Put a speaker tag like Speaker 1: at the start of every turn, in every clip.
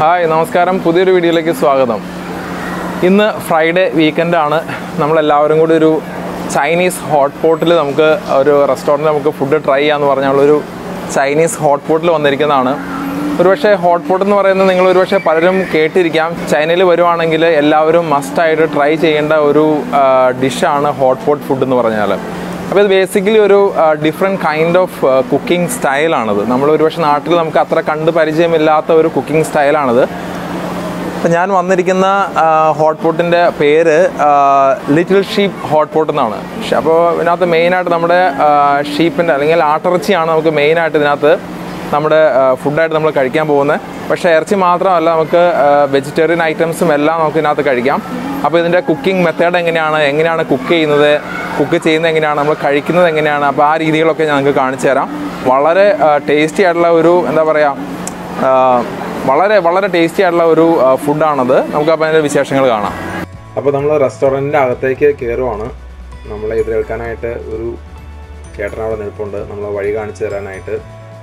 Speaker 1: hi നമസ്കാരം പുതിയൊരു വീഡിയോയിലേക്ക് സ്വാഗതം ഇന്ന് ഫ്രൈഡേ വീക്കെൻഡാണ് നമ്മളെല്ലാവരും കൂടി ഒരു ചൈനീസ് ഹോട്ട് പോട്ടിൽ നമുക്ക് ഒരു റെസ്റ്റോറൻറ്റ് നമുക്ക് ഫുഡ് ട്രൈ ചെയ്യാമെന്ന് പറഞ്ഞാൽ ഒരു ചൈനീസ് ഹോട്ട് പോട്ടിൽ വന്നിരിക്കുന്നതാണ് ഒരുപക്ഷെ ഹോട്ട് പോട്ട് എന്ന് പറയുന്നത് നിങ്ങൾ ഒരുപക്ഷെ പലരും കേട്ടിരിക്കാം ചൈനയിൽ വരുവാണെങ്കിൽ എല്ലാവരും മസ്റ്റായിട്ട് ട്രൈ ചെയ്യേണ്ട ഒരു ഡിഷാണ് ഹോട്ട് പോട്ട് ഫുഡ് എന്ന് പറഞ്ഞാൽ അപ്പോൾ ഇത് ബേസിക്കലി ഒരു ഡിഫറെൻറ്റ് കൈൻഡ് ഓഫ് കുക്കിംഗ് സ്റ്റൈലാണത് നമ്മൾ ഒരുപക്ഷെ നാട്ടിൽ നമുക്ക് അത്ര കണ്ട് പരിചയമില്ലാത്ത ഒരു കുക്കിംഗ് സ്റ്റൈലാണത് അപ്പോൾ ഞാൻ വന്നിരിക്കുന്ന ഹോട്ട് പോട്ടിൻ്റെ പേര് ലിറ്റിൽ ഷീപ്പ് ഹോട്ട് പോട്ട് എന്നാണ് ഷ- അപ്പോൾ ഇതിനകത്ത് മെയിനായിട്ട് നമ്മുടെ ഷീപ്പിൻ്റെ അല്ലെങ്കിൽ ആട്ടിറച്ചിയാണ് നമുക്ക് മെയിനായിട്ട് ഇതിനകത്ത് നമ്മുടെ ഫുഡായിട്ട് നമ്മൾ കഴിക്കാൻ പോകുന്നത് പക്ഷേ ഇറച്ചി മാത്രമല്ല നമുക്ക് വെജിറ്റേറിയൻ ഐറ്റംസും എല്ലാം നമുക്ക് ഇതിനകത്ത് കഴിക്കാം അപ്പോൾ ഇതിൻ്റെ കുക്കിംഗ് മെത്തേഡ് എങ്ങനെയാണ് എങ്ങനെയാണ് കുക്ക് ചെയ്യുന്നത് കുക്ക് ചെയ്യുന്നത് എങ്ങനെയാണ് നമ്മൾ കഴിക്കുന്നത് എങ്ങനെയാണ് അപ്പോൾ ആ രീതികളൊക്കെ ഞാൻ നിങ്ങൾക്ക് കാണിച്ചു തരാം വളരെ ടേസ്റ്റി ആയിട്ടുള്ള ഒരു എന്താ പറയുക വളരെ വളരെ ടേസ്റ്റി ആയിട്ടുള്ള ഒരു ഫുഡാണത് നമുക്ക് അപ്പോൾ അതിൻ്റെ വിശേഷങ്ങൾ കാണാം
Speaker 2: അപ്പോൾ നമ്മൾ റെസ്റ്റോറൻറ്റിൻ്റെ അകത്തേക്ക് കയറുവാണ് നമ്മളെ എതിരേൽക്കാനായിട്ട് ഒരു ചേട്ടൻ അവിടെ നിൽപ്പുണ്ട് നമ്മളെ വഴി കാണിച്ചു തരാനായിട്ട്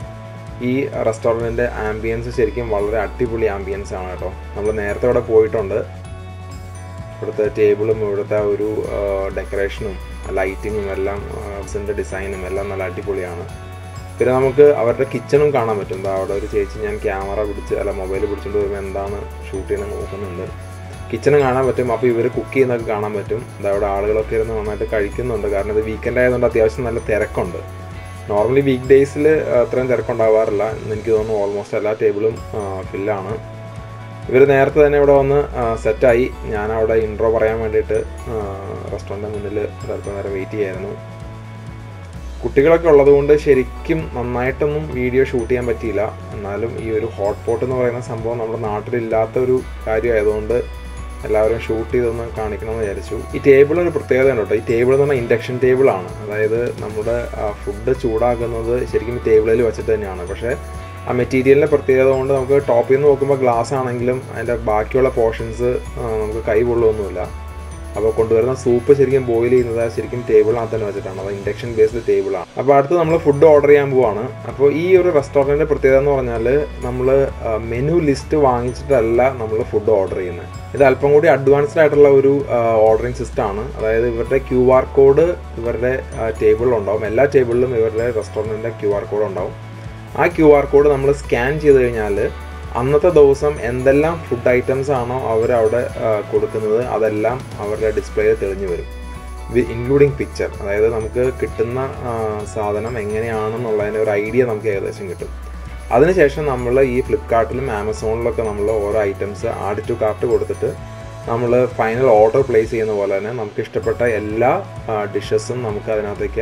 Speaker 2: ഈ റെസ്റ്റോറൻറ്റിൻ്റെ ആംബിയൻസ് ശരിക്കും വളരെ അടിപൊളി ആംബിയൻസ് ആണ് കേട്ടോ നമ്മൾ നേരത്തെ ഇവിടെ പോയിട്ടുണ്ട് ഇവിടുത്തെ ടേബിളും ഇവിടുത്തെ ആ ഒരു ഡെക്കറേഷനും ലൈറ്റിങ്ങും എല്ലാം ഹൗസിൻ്റെ ഡിസൈനും എല്ലാം നല്ല അടിപൊളിയാണ് പിന്നെ നമുക്ക് അവരുടെ കിച്ചണും കാണാൻ പറ്റും ദാ അവിടെ ഒരു ചേച്ചി ഞാൻ ക്യാമറ പിടിച്ച് അല്ല മൊബൈൽ പിടിച്ചുകൊണ്ട് വരുമ്പോൾ എന്താണ് ഷൂട്ട് ചെയ്യുന്നത് നോക്കുന്നുണ്ട് കിച്ചണും കാണാൻ പറ്റും അപ്പോൾ ഇവർ കുക്ക് ചെയ്യുന്നതൊക്കെ കാണാൻ പറ്റും ദാ അവിടെ ആളുകളൊക്കെ ഇരുന്ന് നന്നായിട്ട് കഴിക്കുന്നുണ്ട് കാരണം ഇത് വീക്കെൻഡ് ആയതുകൊണ്ട് അത്യാവശ്യം നല്ല തിരക്കുണ്ട് നോർമലി വീക്ക് ഡേയ്സിൽ അത്രയും തിരക്കുണ്ടാവാറില്ല എന്ന് എനിക്ക് തോന്നുന്നു ഓൾമോസ്റ്റ് എല്ലാ ടേബിളും ഫില്ലാണ് ഇവർ നേരത്തെ തന്നെ ഇവിടെ വന്ന് സെറ്റായി ഞാൻ അവിടെ ഇൻട്രോ പറയാൻ വേണ്ടിയിട്ട് റെസ്റ്റോറൻറ്റിൻ്റെ മുന്നിൽ അല്പം നേരം വെയിറ്റ് ചെയ്യായിരുന്നു കുട്ടികളൊക്കെ ഉള്ളതുകൊണ്ട് ശരിക്കും നന്നായിട്ടൊന്നും വീഡിയോ ഷൂട്ട് ചെയ്യാൻ പറ്റിയില്ല എന്നാലും ഈ ഒരു ഹോട്ട് പോട്ട് എന്ന് പറയുന്ന സംഭവം നമ്മുടെ നാട്ടിലില്ലാത്ത ഒരു കാര്യമായതുകൊണ്ട് എല്ലാവരും ഷൂട്ട് ചെയ്തൊന്ന് കാണിക്കണമെന്ന് വിചാരിച്ചു ഈ ടേബിൾ ഒരു പ്രത്യേകത ഉണ്ട് കേട്ടോ ഈ ടേബിൾ എന്ന് പറഞ്ഞാൽ ഇൻഡക്ഷൻ ടേബിളാണ് അതായത് നമ്മുടെ ഫുഡ് ചൂടാക്കുന്നത് ശരിക്കും ഈ ടേബിളിൽ വെച്ചിട്ട് തന്നെയാണ് പക്ഷേ ആ മെറ്റീരിയലിൻ്റെ പ്രത്യേകത കൊണ്ട് നമുക്ക് ടോപ്പിൽ നിന്ന് നോക്കുമ്പോൾ ഗ്ലാസ് ആണെങ്കിലും അതിൻ്റെ ബാക്കിയുള്ള പോർഷൻസ് നമുക്ക് കൈ കൊള്ളുമൊന്നുമില്ല അപ്പോൾ കൊണ്ടുവരുന്ന സൂപ്പ് ശരിക്കും ബോയിൽ ചെയ്യുന്നത് ശരിക്കും ടേബിളിനകത്ത് തന്നെ വെച്ചിട്ടാണ് അത് ഇൻഡക്ഷൻ ബേസ്ഡ് ടേബിളാണ് അപ്പോൾ അടുത്ത് നമ്മൾ ഫുഡ് ഓർഡർ ചെയ്യാൻ പോവാണ് അപ്പോൾ ഈ ഒരു റെസ്റ്റോറൻറ്റിൻ്റെ പ്രത്യേകത എന്ന് പറഞ്ഞാൽ നമ്മൾ മെനു ലിസ്റ്റ് വാങ്ങിച്ചിട്ടല്ല നമ്മൾ ഫുഡ് ഓർഡർ ചെയ്യുന്നത് ഇത് അല്പം കൂടി അഡ്വാൻസ്ഡ് ആയിട്ടുള്ള ഒരു ഓർഡറിംഗ് സിസ്റ്റം ആണ് അതായത് ഇവരുടെ ക്യു ആർ കോഡ് ഇവരുടെ ടേബിളിലുണ്ടാവും എല്ലാ ടേബിളിലും ഇവരുടെ റെസ്റ്റോറൻറ്റിൻ്റെ ക്യു ആർ കോഡ് ഉണ്ടാവും ആ ക്യു ആർ കോഡ് നമ്മൾ സ്കാൻ ചെയ്ത് കഴിഞ്ഞാൽ അന്നത്തെ ദിവസം എന്തെല്ലാം ഫുഡ് ഐറ്റംസ് ആണോ അവർ അവിടെ കൊടുക്കുന്നത് അതെല്ലാം അവരുടെ ഡിസ്പ്ലേയിൽ തെളിഞ്ഞു വരും ഇൻക്ലൂഡിങ് പിക്ചർ അതായത് നമുക്ക് കിട്ടുന്ന ആ, സാധനം എങ്ങനെയാണെന്നുള്ളതിൻ്റെ ഒരു ഐഡിയ നമുക്ക് ഏകദേശം കിട്ടും അതിനുശേഷം നമ്മൾ ഈ ഫ്ലിപ്കാർട്ടിലും ആമസോണിലൊക്കെ നമ്മൾ ഓരോ ഐറ്റംസ് ആഡ് ടു കാർട്ട് കൊടുത്തിട്ട് നമ്മൾ ഫൈനൽ ഓർഡർ പ്ലേസ് ചെയ്യുന്ന പോലെ തന്നെ നമുക്ക് ഇഷ്ടപ്പെട്ട എല്ലാ ഡിഷസും നമുക്ക് അതിനകത്തേക്ക്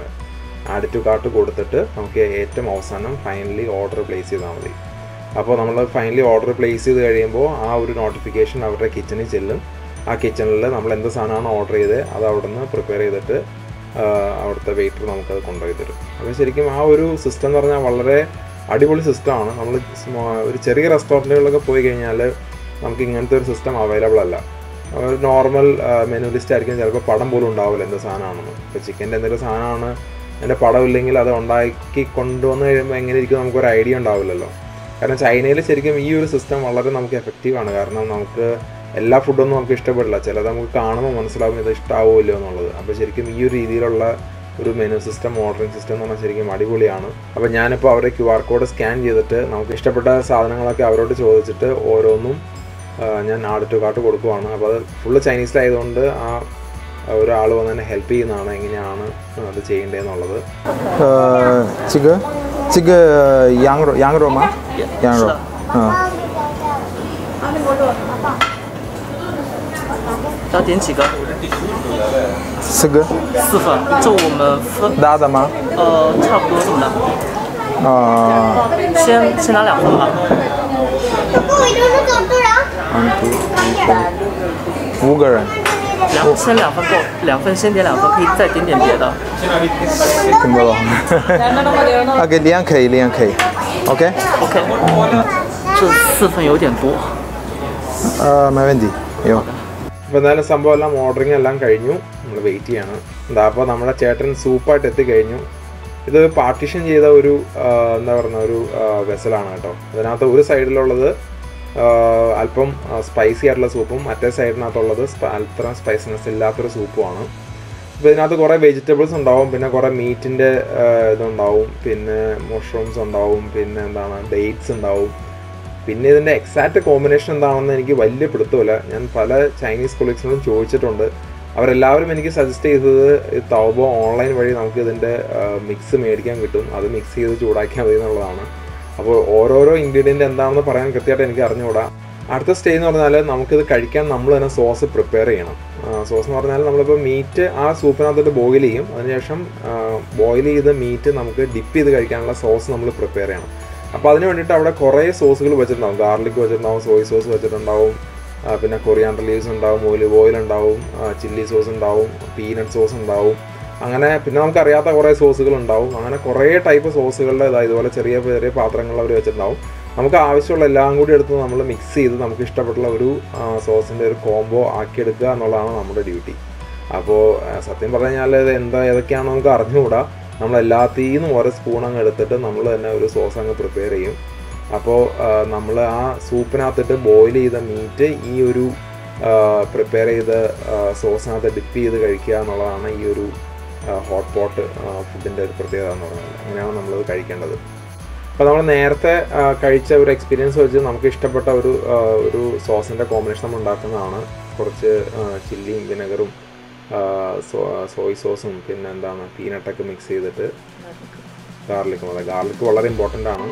Speaker 2: ആഡ് ടു കാർട്ട് കൊടുത്തിട്ട് നമുക്ക് ഏറ്റവും അവസാനം ഫൈനലി ഓർഡർ പ്ലേസ് ചെയ്താൽ മതി അപ്പോൾ നമ്മൾ ഫൈനലി ഓർഡർ പ്ലേസ് ചെയ്ത് കഴിയുമ്പോൾ ആ ഒരു നോട്ടിഫിക്കേഷൻ അവരുടെ കിച്ചണിൽ ചെല്ലും ആ കിച്ചണിൽ നമ്മൾ എന്ത് സാധനമാണ് ഓർഡർ ചെയ്തത് അത് അവിടെ നിന്ന് പ്രിപ്പയർ ചെയ്തിട്ട് ആ, അവിടുത്തെ വെയിറ്റർ നമുക്കത് കൊണ്ടുപോയി തരും അപ്പോൾ ശരിക്കും ആ ഒരു സിസ്റ്റം എന്ന് പറഞ്ഞാൽ വളരെ അടിപൊളി സിസ്റ്റമാണ് നമ്മൾ ഒരു ചെറിയ റെസ്റ്റോറൻറ്റുകളിലൊക്കെ പോയി കഴിഞ്ഞാൽ നമുക്ക് ഇങ്ങനത്തെ ഒരു സിസ്റ്റം അവൈലബിൾ അല്ല ഒരു നോർമൽ മെനു ലിസ്റ്റ് ആയിരിക്കും ചിലപ്പോൾ പടം പോലും ഉണ്ടാവില്ല എന്ത് സാധനമാണെന്ന് ഇപ്പോൾ ചിക്കൻ്റെ എന്തെങ്കിലും സാധനമാണ് അതിൻ്റെ പടം ഇല്ലെങ്കിൽ അത് ഉണ്ടാക്കി കൊണ്ടുവന്ന് കഴിയുമ്പോൾ എങ്ങനെ ഇരിക്കും നമുക്കൊരു ഐഡിയ ഉണ്ടാവില്ലല്ലോ കാരണം ചൈനയിൽ ശരിക്കും ഈ ഒരു സിസ്റ്റം വളരെ നമുക്ക് എഫക്റ്റീവാണ് കാരണം നമുക്ക് എല്ലാ ഫുഡൊന്നും നമുക്ക് ഇഷ്ടപ്പെടില്ല ചിലത് നമുക്ക് കാണുമ്പോൾ മനസ്സിലാവും ഇത് ഇഷ്ടാവോ ഇല്ലയോ എന്നുള്ളത് അപ്പോൾ ശരിക്കും ഈ ഒരു രീതിയിലുള്ള ഒരു മെനു സിസ്റ്റം ഓർഡറിംഗ് സിസ്റ്റം എന്ന് പറഞ്ഞാൽ ശരിക്കും അടിപൊളിയാണ് അപ്പോൾ ഞാനിപ്പോൾ അവരുടെ ക്യു ആർ കോഡ് സ്കാൻ ചെയ്തിട്ട് നമുക്ക് ഇഷ്ടപ്പെട്ട സാധനങ്ങളൊക്കെ അവരോട് ചോദിച്ചിട്ട് ഓരോന്നും ആ, ഞാൻ ആഡ് ടു കാർട്ട് കൊടുക്കുവാണ് അപ്പോൾ അത് ഫുള്ള് ചൈനീസിലായതുകൊണ്ട് ആ ഒരാൾ വന്ന് എന്നെ ഹെൽപ്പ് ചെയ്യുന്നതാണ് എങ്ങനെയാണ് അത് ചെയ്യേണ്ടതെന്നുള്ളത്
Speaker 1: 呃，这个这个羊肉羊肉吗？羊肉，嗯，
Speaker 3: 要点几个？
Speaker 1: 四个
Speaker 3: 四份，就我们分
Speaker 1: 大的吗？
Speaker 3: 呃差不多这么大。
Speaker 1: 啊、
Speaker 3: 先先拿两份吧。
Speaker 1: 五个人，
Speaker 3: 两先两份够，两份先点两份，可以再点点别的。
Speaker 1: 听不懂。OK，两可以，两可以。OK，
Speaker 3: OK，这四份有点多。
Speaker 1: 呃，没问题，有。
Speaker 2: അപ്പോൾ എന്തായാലും സംഭവം എല്ലാം ഓർഡറിങ് എല്ലാം കഴിഞ്ഞു നമ്മൾ വെയിറ്റ് ചെയ്യാണ് എന്താ അപ്പോൾ നമ്മുടെ ചേട്ടൻ സൂപ്പായിട്ട് എത്തിക്കഴിഞ്ഞു ഇത് പാർട്ടീഷൻ ചെയ്ത ഒരു ആ, എന്താ പറയുക ഒരു വെസലാണ് കേട്ടോ അതിനകത്ത് ഒരു സൈഡിലുള്ളത് ആഹ് അല്പം സ്പൈസി ആയിട്ടുള്ള സൂപ്പും മറ്റേ സൈഡിനകത്തുള്ളത് സ്പ- അത്ര സ്പൈസിനെസ് ഇല്ലാത്തൊരു സൂപ്പുമാണ് അപ്പോൾ ഇതിനകത്ത് കുറേ വെജിറ്റബിൾസ് ഉണ്ടാവും പിന്നെ കുറേ മീറ്റിൻ്റെ ഇതുണ്ടാവും പിന്നെ മഷ്റൂംസ് ഉണ്ടാവും പിന്നെ എന്താണ് ഡേറ്റ്സ് ഉണ്ടാവും പിന്നെ ഇതിൻ്റെ എക്സാക്റ്റ് കോമ്പിനേഷൻ എന്താണെന്ന് എനിക്ക് വലിയ പിടുത്തമില്ല ഞാൻ പല ചൈനീസ് കൊളീഗ്സിനോടും ചോദിച്ചിട്ടുണ്ട് അവരെല്ലാവരും എനിക്ക് സജസ്റ്റ് ചെയ്തത് ഈ തൗബോ ഓൺലൈൻ വഴി നമുക്ക് ഇതിൻ്റെ മിക്സ് മേടിക്കാൻ കിട്ടും അത് മിക്സ് ചെയ്ത് ചൂടാക്കിയാൽ മതി എന്നുള്ളതാണ് അപ്പോൾ ഓരോരോ ഇൻഗ്രീഡിയൻ്റ് എന്താണെന്ന് പറയാൻ കൃത്യമായിട്ട് എനിക്ക് അറിഞ്ഞുകൂടാ അടുത്ത സ്റ്റേജ് എന്ന് പറഞ്ഞാൽ നമുക്കിത് കഴിക്കാൻ നമ്മൾ തന്നെ സോസ് പ്രിപ്പയർ ചെയ്യണം സോസ് എന്ന് പറഞ്ഞാൽ നമ്മളിപ്പോൾ മീറ്റ് ആ സൂപ്പിനകത്തോട്ട് ബോയിൽ ചെയ്യും അതിനുശേഷം ബോയിൽ ചെയ്ത മീറ്റ് നമുക്ക് ഡിപ്പ് ചെയ്ത് കഴിക്കാനുള്ള സോസ് നമ്മൾ പ്രിപ്പയർ ചെയ്യണം അപ്പോൾ അതിന് വേണ്ടിയിട്ട് അവിടെ കുറേ സോസുകൾ വെച്ചിട്ടുണ്ടാവും ഗാർലിക് വെച്ചിട്ടുണ്ടാവും സോയ് സോസ് വെച്ചിട്ടുണ്ടാവും ആ, പിന്നെ കൊറിയാണ്ടർ ലീവ്സ് ഉണ്ടാവും ഒലിവ് ഓയിൽ ഉണ്ടാവും ചില്ലി സോസ് ഉണ്ടാവും പീനട്ട് സോസ് ഉണ്ടാവും അങ്ങനെ പിന്നെ നമുക്ക് അറിയാത്ത കുറേ സോസുകൾ ഉണ്ടാവും അങ്ങനെ കുറേ ടൈപ്പ് സോസുകളുടെ ഇതാ ഇതുപോലെ ചെറിയ ചെറിയ പാത്രങ്ങൾ അവർ വെച്ചിട്ടുണ്ടാവും നമുക്ക് ആവശ്യമുള്ള എല്ലാം കൂടി എടുത്ത് നമ്മൾ മിക്സ് ചെയ്ത് നമുക്ക് ഇഷ്ടപ്പെട്ടുള്ള ഒരു സോസിൻ്റെ ഒരു കോംബോ ആക്കിയെടുക്കുക എന്നുള്ളതാണ് നമ്മുടെ ഡ്യൂട്ടി അപ്പോൾ സത്യം പറഞ്ഞു കഴിഞ്ഞാൽ ഇത് എന്താ ഏതൊക്കെയാണെന്ന് നമുക്ക് അറിഞ്ഞുകൂടാ നമ്മൾ എല്ലാത്തിൽ നിന്നും ഓരോ സ്പൂൺ അങ്ങ് എടുത്തിട്ട് നമ്മൾ തന്നെ ഒരു സോസ് അങ്ങ് പ്രിപ്പയർ ചെയ്യും അപ്പോൾ നമ്മൾ ആ സൂപ്പിനകത്തിട്ട് ബോയിൽ ചെയ്ത മീറ്റ് ഈ ഒരു പ്രിപ്പയർ ചെയ്ത സോസിനകത്ത് ഡിപ്പ് ചെയ്ത് കഴിക്കുക എന്നുള്ളതാണ് ഈ ഒരു ഹോട്ട് പോട്ട് ഫുഡിൻ്റെ ഒരു പ്രത്യേകത എന്ന് പറയുന്നത് അങ്ങനെയാണ് നമ്മളത് കഴിക്കേണ്ടത് അപ്പോൾ നമ്മൾ നേരത്തെ ആ, കഴിച്ച ഒരു എക്സ്പീരിയൻസ് വെച്ച് നമുക്ക് ഇഷ്ടപ്പെട്ട ഒരു ആ, ഒരു സോസിൻ്റെ കോമ്പിനേഷൻ നമ്മൾ ഉണ്ടാക്കുന്നതാണ് കുറച്ച് ചില്ലിയും വിനെഗറും സോയ് സോസും പിന്നെ എന്താണ് പീനട്ടൊക്കെ മിക്സ് ചെയ്തിട്ട് ഗാർലിക്കും അതെ ഗാർലിക് വളരെ ഇമ്പോർട്ടൻ്റ് ആണ്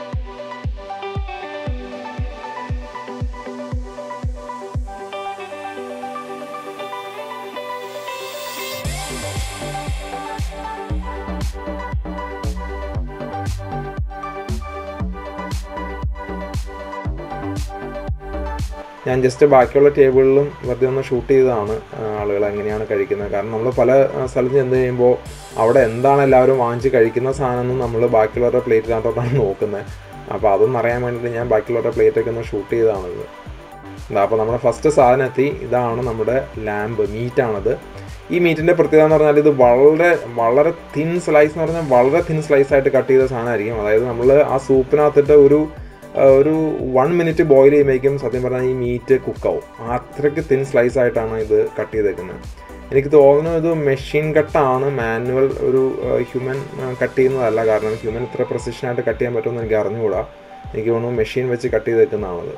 Speaker 2: ഞാൻ ജസ്റ്റ് ബാക്കിയുള്ള ടേബിളിലും വെറുതെ ഒന്ന് ഷൂട്ട് ചെയ്തതാണ് ആ, ആളുകൾ എങ്ങനെയാണ് കഴിക്കുന്നത് കാരണം നമ്മൾ പല ആ, സ്ഥലത്ത് ചെന്ന് കഴിയുമ്പോൾ അവിടെ എന്താണ് എല്ലാവരും വാങ്ങിച്ച് കഴിക്കുന്ന സാധനം എന്ന് നമ്മൾ ബാക്കിയുള്ളവരുടെ പ്ലേറ്റിനകത്തോട്ടാണ് നോക്കുന്നത് അപ്പോൾ അതൊന്നും അറിയാൻ വേണ്ടിയിട്ട് ഞാൻ ബാക്കിയുള്ളവരുടെ പ്ലേറ്റൊക്കെ ഒന്ന് ഷൂട്ട് ചെയ്തതാണിത് എന്താ അപ്പോൾ നമ്മുടെ ഫസ്റ്റ് സാധനം എത്തി ഇതാണ് നമ്മുടെ ലാമ്പ് മീറ്റാണത് ഈ മീറ്റിൻ്റെ പ്രത്യേകത എന്ന് പറഞ്ഞാൽ ഇത് വളരെ വളരെ തിൻ സ്ലൈസ് എന്ന് പറഞ്ഞാൽ വളരെ തിൻ സ്ലൈസ് ആയിട്ട് കട്ട് ചെയ്ത സാധനമായിരിക്കും അതായത് നമ്മൾ ആ സൂപ്പിനകത്തിട്ട് ഒരു ആ, ഒരു വൺ മിനിറ്റ് ബോയിൽ ചെയ്യുമ്പോഴേക്കും സത്യം പറഞ്ഞാൽ ഈ മീറ്റ് കുക്കാവും അത്രയ്ക്ക് തിൻ സ്ലൈസ് ആയിട്ടാണ് ഇത് കട്ട് ചെയ്തേക്കുന്നത് എനിക്ക് തോന്നുന്നു ഇത് മെഷീൻ കട്ടാണ് മാനുവൽ ഒരു ഹ്യൂമൻ കട്ട് ചെയ്യുന്നതല്ല കാരണം ഹ്യൂമൻ ഇത്ര പ്രസിഷനായിട്ട് കട്ട് ചെയ്യാൻ പറ്റുമെന്ന് എനിക്ക് അറിഞ്ഞുകൂടാ എനിക്ക് തോന്നുന്നു മെഷീൻ വെച്ച് കട്ട് ചെയ്തേക്കുന്നതാണത്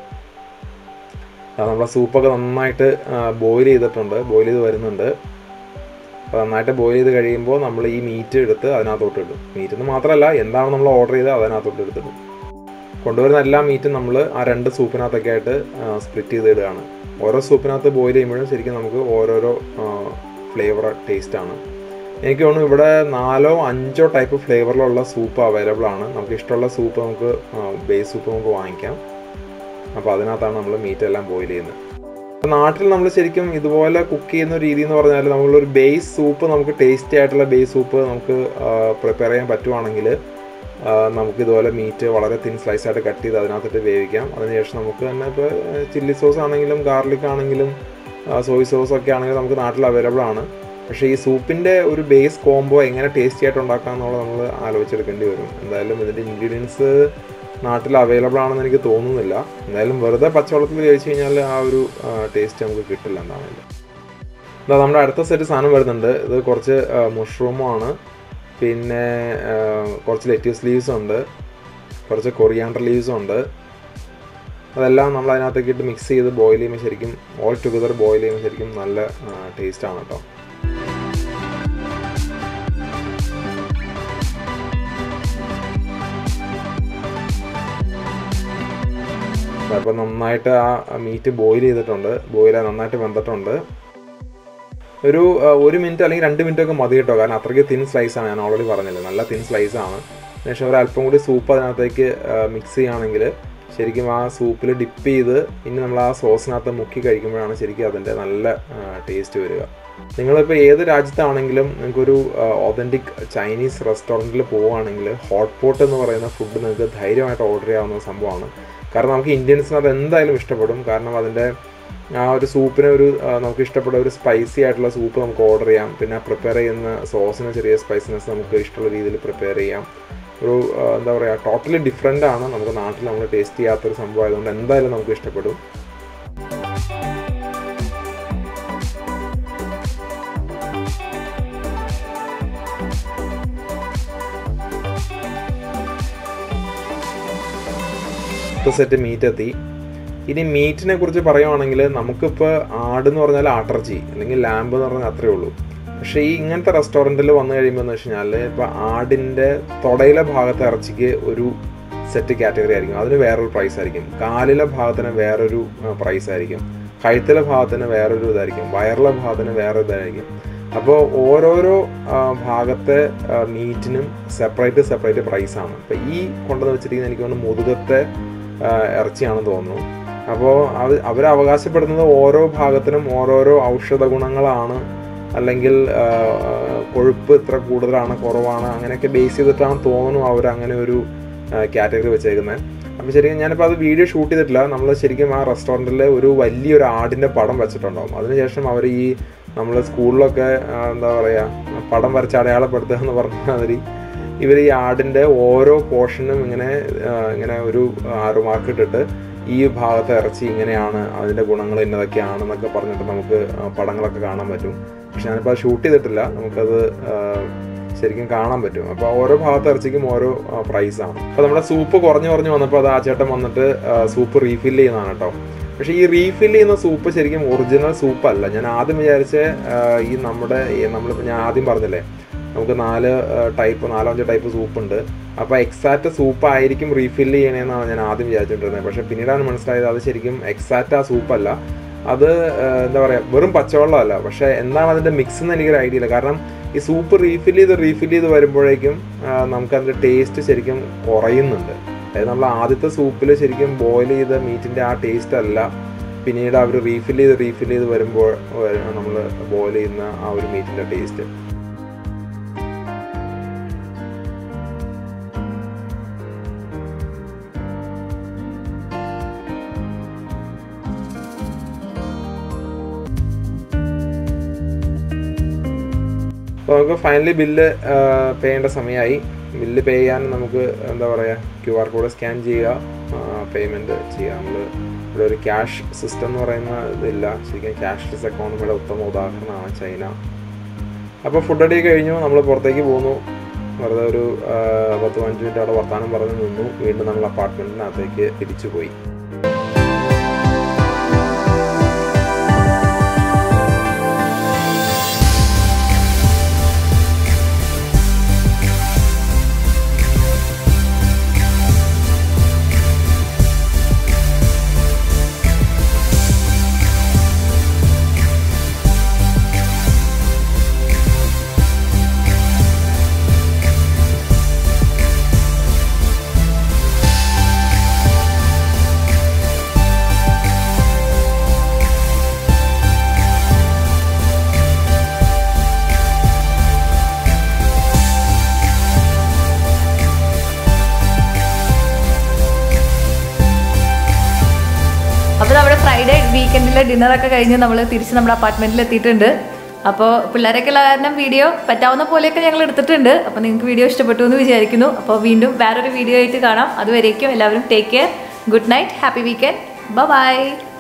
Speaker 2: അത് നമ്മളെ സൂപ്പൊക്കെ നന്നായിട്ട് ബോയിൽ ചെയ്തിട്ടുണ്ട് ബോയിൽ ചെയ്ത് വരുന്നുണ്ട് അപ്പോൾ നന്നായിട്ട് ബോയിൽ ചെയ്ത് കഴിയുമ്പോൾ നമ്മൾ ഈ മീറ്റ് എടുത്ത് അതിനകത്തോട്ട് ഇടും മീറ്റ് എന്ന് മാത്രമല്ല എന്താണ് നമ്മൾ ഓർഡർ ചെയ്ത് അതിനകത്തോട്ട് എടുത്തിടും കൊണ്ടുവരുന്ന എല്ലാ മീറ്റും നമ്മൾ ആ രണ്ട് സൂപ്പിനകത്തൊക്കെ ആയിട്ട് സ്പ്ലിറ്റ് ചെയ്ത് ഇടുകയാണ് ഓരോ സൂപ്പിനകത്ത് ബോയിൽ ചെയ്യുമ്പോഴും ശരിക്കും നമുക്ക് ഓരോരോ ഫ്ലേവർ ടേസ്റ്റാണ് എനിക്ക് തോന്നുന്നു ഇവിടെ നാലോ അഞ്ചോ ടൈപ്പ് ഫ്ലേവറിലുള്ള സൂപ്പ് അവൈലബിൾ ആണ് നമുക്ക് ഇഷ്ടമുള്ള സൂപ്പ് നമുക്ക് ബേസ് സൂപ്പ് നമുക്ക് വാങ്ങിക്കാം അപ്പോൾ അതിനകത്താണ് നമ്മൾ മീറ്റ് എല്ലാം ബോയിൽ ചെയ്യുന്നത് അപ്പോൾ നാട്ടിൽ നമ്മൾ ശരിക്കും ഇതുപോലെ കുക്ക് ചെയ്യുന്ന ഒരു രീതി എന്ന് പറഞ്ഞാൽ നമ്മളൊരു ബേസ് സൂപ്പ് നമുക്ക് ടേസ്റ്റി ആയിട്ടുള്ള ബേസ് സൂപ്പ് നമുക്ക് പ്രിപ്പയർ ചെയ്യാൻ പറ്റുവാണെങ്കിൽ നമുക്ക് ഇതുപോലെ മീറ്റ് വളരെ തിൻ സ്ലൈസ് ആയിട്ട് കട്ട് ചെയ്ത് അതിനകത്തിട്ട് വേവിക്കാം അതിനുശേഷം നമുക്ക് തന്നെ ഇപ്പോൾ ചില്ലി സോസ് ആണെങ്കിലും ഗാർലിക് ആണെങ്കിലും സോയ് സോസ് ഒക്കെ ആണെങ്കിലും നമുക്ക് നാട്ടിൽ അവൈലബിൾ ആണ് പക്ഷേ ഈ സൂപ്പിൻ്റെ ഒരു ബേസ് കോംബോ എങ്ങനെ ടേസ്റ്റി ആയിട്ട് ഉണ്ടാക്കാം എന്നുള്ളത് നമ്മൾ ആലോചിച്ചെടുക്കേണ്ടി വരും എന്തായാലും ഇതിൻ്റെ ഇൻഗ്രീഡിയൻസ് നാട്ടിൽ അവൈലബിൾ ആണെന്ന് എനിക്ക് തോന്നുന്നില്ല എന്തായാലും വെറുതെ പച്ചവെള്ളത്തിൽ കഴിച്ചു കഴിഞ്ഞാൽ ആ ഒരു ടേസ്റ്റ് നമുക്ക് കിട്ടില്ല എന്താണെങ്കിലും ഇതാ നമ്മുടെ അടുത്ത സെറ്റ് സാധനം വരുന്നുണ്ട് ഇത് കുറച്ച് മുഷ്റൂമാണ് പിന്നെ ആ, കുറച്ച് ലെറ്റ്യൂസ് ലീവ്സ് ഉണ്ട് കുറച്ച് കൊറിയാണ്ടർ ലീവ്സും ഉണ്ട് അതെല്ലാം നമ്മൾ അതിനകത്തേക്ക് ഇട്ട് മിക്സ് ചെയ്ത് ബോയിൽ ചെയ്യുമ്പോൾ ശരിക്കും ഓൾ ടുഗദർ ബോയിൽ ചെയ്യുമ്പോൾ ശരിക്കും നല്ല ടേസ്റ്റ് ആണ് കേട്ടോ അപ്പോൾ നന്നായിട്ട് ആ മീറ്റ് ബോയിൽ ചെയ്തിട്ടുണ്ട് ബോയിൽ നന്നായിട്ട് വെന്തിട്ടുണ്ട് ഒരു ആ, ഒരു മിനിറ്റ് അല്ലെങ്കിൽ രണ്ട് മിനിറ്റ് ഒക്കെ മതി കേട്ടോ കാരണം അത്രയ്ക്ക് തിൻ സ്ലൈസ് ആണ് ഞാൻ ഓൾറെഡി പറഞ്ഞില്ലേ നല്ല തിൻ സ്ലൈസ് ആണ് ശേഷം ഒരു അല്പം കൂടി സൂപ്പ് അതിനകത്തേക്ക് മിക്സ് ചെയ്യുകയാണെങ്കിൽ ശരിക്കും ആ സൂപ്പിൽ ഡിപ്പ് ചെയ്ത് ഇനി നമ്മൾ ആ സോസിനകത്ത് മുക്കി കഴിക്കുമ്പോഴാണ് ശരിക്കും അതിൻ്റെ നല്ല ടേസ്റ്റ് വരിക നിങ്ങളിപ്പോൾ ഏത് രാജ്യത്താണെങ്കിലും നിങ്ങൾക്കൊരു ഒതൻറ്റിക് ചൈനീസ് റെസ്റ്റോറൻറ്റിൽ പോവുകയാണെങ്കിൽ ഹോട്ട് പോട്ട് എന്ന് പറയുന്ന ഫുഡ് നിങ്ങൾക്ക് ധൈര്യമായിട്ട് ഓർഡർ ചെയ്യാവുന്ന സംഭവമാണ് കാരണം നമുക്ക് ഇന്ത്യൻസിന് അത് എന്തായാലും ഇഷ്ടപ്പെടും കാരണം അതിൻ്റെ ആ ഒരു സൂപ്പിന് ഒരു ആ, നമുക്ക് ഇഷ്ടപ്പെട്ട ഒരു സ്പൈസി ആയിട്ടുള്ള സൂപ്പ് നമുക്ക് ഓർഡർ ചെയ്യാം പിന്നെ പ്രിപ്പയർ ചെയ്യുന്ന സോസിന് ചെറിയ സ്പൈസിനെസ് നമുക്ക് ഇഷ്ടമുള്ള രീതിയിൽ പ്രിപ്പയർ ചെയ്യാം ഒരു ആ, എന്താ പറയുക ടോട്ടലി ഡിഫറെൻ്റ് ആണ് നമുക്ക് നാട്ടിൽ നമ്മൾ ടേസ്റ്റ് ചെയ്യാത്തൊരു സംഭവം ആയതുകൊണ്ട് എന്തായാലും നമുക്ക് ഇഷ്ടപ്പെടും പത്ത് സെറ്റ് മീറ്റ് എത്തി ഇനി മീറ്റിനെ കുറിച്ച് പറയുവാണെങ്കിൽ നമുക്കിപ്പോൾ ആട് എന്ന് പറഞ്ഞാൽ ആട്ടർജി അല്ലെങ്കിൽ ലാമ്പ് എന്ന് പറഞ്ഞാൽ അത്രേ ഉള്ളൂ പക്ഷേ ഈ ഇങ്ങനത്തെ റെസ്റ്റോറൻറ്റിൽ വന്നു കഴിയുമ്പോൾ എന്ന് വെച്ച് കഴിഞ്ഞാൽ ഇപ്പോൾ ആടിൻ്റെ തുടയിലെ ഭാഗത്തെ ഇറച്ചിക്ക് ഒരു സെറ്റ് കാറ്റഗറി ആയിരിക്കും അതിന് വേറൊരു പ്രൈസ് ആയിരിക്കും കാലിലെ ഭാഗത്തിന് വേറൊരു പ്രൈസ് ആയിരിക്കും കഴുത്തിലെ ഭാഗത്തിന് വേറൊരു ഇതായിരിക്കും വയറിലെ ഭാഗത്തിന് വേറെ ഇതായിരിക്കും അപ്പോൾ ഓരോരോ ആ, ഭാഗത്തെ ആ, മീറ്റിനും സെപ്പറേറ്റ് സെപ്പറേറ്റ് പ്രൈസാണ് അപ്പോൾ ഈ കൊണ്ടുവന്ന് വെച്ചിരിക്കുന്നത് എനിക്ക് തോന്നുന്നു മുതുകത്തെ ആ, ഇറച്ചിയാണെന്ന് തോന്നുന്നു അപ്പോൾ അത് അവർ അവകാശപ്പെടുന്നത് ഓരോ ഭാഗത്തിനും ഓരോരോ ഔഷധ ഗുണങ്ങളാണ് അല്ലെങ്കിൽ ആ, ആ, കൊഴുപ്പ് ഇത്ര കൂടുതലാണ് കുറവാണ് അങ്ങനെയൊക്കെ ബേസ് ചെയ്തിട്ടാണ് തോന്നുന്നു അവർ അങ്ങനെ ഒരു കാറ്റഗറി വെച്ചേക്കുന്നത് അപ്പോൾ ശരിക്കും ഞാനിപ്പോൾ അത് വീഡിയോ ഷൂട്ട് ചെയ്തിട്ടില്ല നമ്മൾ ശരിക്കും ആ റെസ്റ്റോറൻറ്റിൽ ഒരു വലിയൊരു ആടിൻ്റെ പടം വെച്ചിട്ടുണ്ടാവും അതിനുശേഷം അവർ ഈ നമ്മൾ സ്കൂളിലൊക്കെ ആ, എന്താ പറയുക പടം വരച്ച് അടയാളപ്പെടുത്തുക എന്ന് പറഞ്ഞ മാതിരി ഇവർ ഈ ആടിൻ്റെ ഓരോ പോർഷനും ഇങ്ങനെ ആ, ഇങ്ങനെ ഒരു ആറ് മാർക്ക് ഇട്ടിട്ട് ഈ ഭാഗത്തെ ഇറച്ചി ഇങ്ങനെയാണ് അതിൻ്റെ ഗുണങ്ങൾ ഇന്നതൊക്കെയാണെന്നൊക്കെ പറഞ്ഞിട്ട് നമുക്ക് ആ, പടങ്ങളൊക്കെ കാണാൻ പറ്റും പക്ഷെ ഞാനിപ്പോൾ ഷൂട്ട് ചെയ്തിട്ടില്ല നമുക്കത് ആ, ശരിക്കും കാണാൻ പറ്റും അപ്പോൾ ഓരോ ഭാഗത്തെ ഇറച്ചിക്കും ഓരോ പ്രൈസാണ് അപ്പോൾ നമ്മുടെ സൂപ്പ് കുറഞ്ഞു കുറഞ്ഞു വന്നപ്പോൾ അത് ആ ചേട്ടൻ വന്നിട്ട് സൂപ്പ് റീഫിൽ ചെയ്യുന്നതാണ് കേട്ടോ പക്ഷേ ഈ റീഫിൽ ചെയ്യുന്ന സൂപ്പ് ശരിക്കും ഒറിജിനൽ സൂപ്പ് അല്ല ഞാൻ ആദ്യം വിചാരിച്ച ഈ നമ്മുടെ ഈ നമ്മളിപ്പോൾ ഞാൻ ആദ്യം പറഞ്ഞില്ലേ നമുക്ക് നാല് ടൈപ്പ് നാലോ അഞ്ചോ ടൈപ്പ് സൂപ്പ് ഉണ്ട് അപ്പോൾ എക്സാക്റ്റ് സൂപ്പ് ആയിരിക്കും റീഫിൽ ചെയ്യണേന്നാണ് ഞാൻ ആദ്യം വിചാരിച്ചുകൊണ്ടിരുന്നത് പക്ഷേ പിന്നീടാണ് മനസ്സിലായത് അത് ശരിക്കും എക്സാക്റ്റ് ആ സൂപ്പല്ല അത് ആ, എന്താ പറയുക വെറും പച്ചവെള്ളമല്ല പക്ഷേ എന്താണ് അതിൻ്റെ മിക്സ് എന്ന് എനിക്കൊരു ഐഡിയ ഇല്ല കാരണം ഈ സൂപ്പ് റീഫിൽ ചെയ്ത് റീഫിൽ ചെയ്ത് വരുമ്പോഴേക്കും ആ, നമുക്കതിൻ്റെ ടേസ്റ്റ് ശരിക്കും കുറയുന്നുണ്ട് അതായത് നമ്മൾ ആദ്യത്തെ സൂപ്പിൽ ശരിക്കും ബോയിൽ ചെയ്ത മീറ്റിൻ്റെ ആ ടേസ്റ്റ് അല്ല പിന്നീട് അവർ റീഫിൽ ചെയ്ത് റീഫിൽ ചെയ്ത് വരുമ്പോൾ നമ്മൾ ബോയിൽ ചെയ്യുന്ന ആ ഒരു മീറ്റിൻ്റെ ടേസ്റ്റ് അപ്പോൾ നമുക്ക് ഫൈനലി ബില്ല് പേ ചെയ്യേണ്ട സമയമായി ബില്ല് പേ ചെയ്യാൻ നമുക്ക് എന്താ പറയുക ക്യു ആർ കോഡ് സ്കാൻ ചെയ്യുക പേയ്മെൻറ്റ് ചെയ്യുക നമ്മൾ ഇവിടെ ഒരു ക്യാഷ് സിസ്റ്റം എന്ന് പറയുന്ന ഇതില്ല ശരിക്കും ക്യാഷ്ലെസ് എക്കോണമിയുടെ ഉത്തമ ഉദാഹരണമാണ് ചൈന അപ്പോൾ ഫുഡ് അടി കഴിഞ്ഞു നമ്മൾ പുറത്തേക്ക് പോന്നു വെറുതെ ഒരു ആ, പത്ത് പതിനഞ്ച് മിനിറ്റ് അവിടെ വർത്തമാനം പറഞ്ഞ് നിന്നു വീണ്ടും നമ്മൾ അപ്പാർട്ട്മെൻറ്റിനകത്തേക്ക് തിരിച്ചു പോയി
Speaker 4: അപ്പോൾ നമ്മുടെ ഫ്രൈഡേ വീക്കെൻഡിലെ ഡിന്നറൊക്കെ കഴിഞ്ഞ് നമ്മൾ തിരിച്ച് നമ്മുടെ അപ്പാർട്ട്മെന്റിൽ എത്തിയിട്ടുണ്ട് അപ്പോൾ പിള്ളേരൊക്കെ ഉള്ള കാരണം വീഡിയോ പറ്റാവുന്ന പോലെയൊക്കെ ഞങ്ങൾ എടുത്തിട്ടുണ്ട് അപ്പോൾ നിങ്ങൾക്ക് വീഡിയോ ഇഷ്ടപ്പെട്ടു എന്ന് വിചാരിക്കുന്നു അപ്പോൾ വീണ്ടും വേറൊരു വീഡിയോ ആയിട്ട് കാണാം അതുവരേക്കും എല്ലാവരും take care good night happy weekend by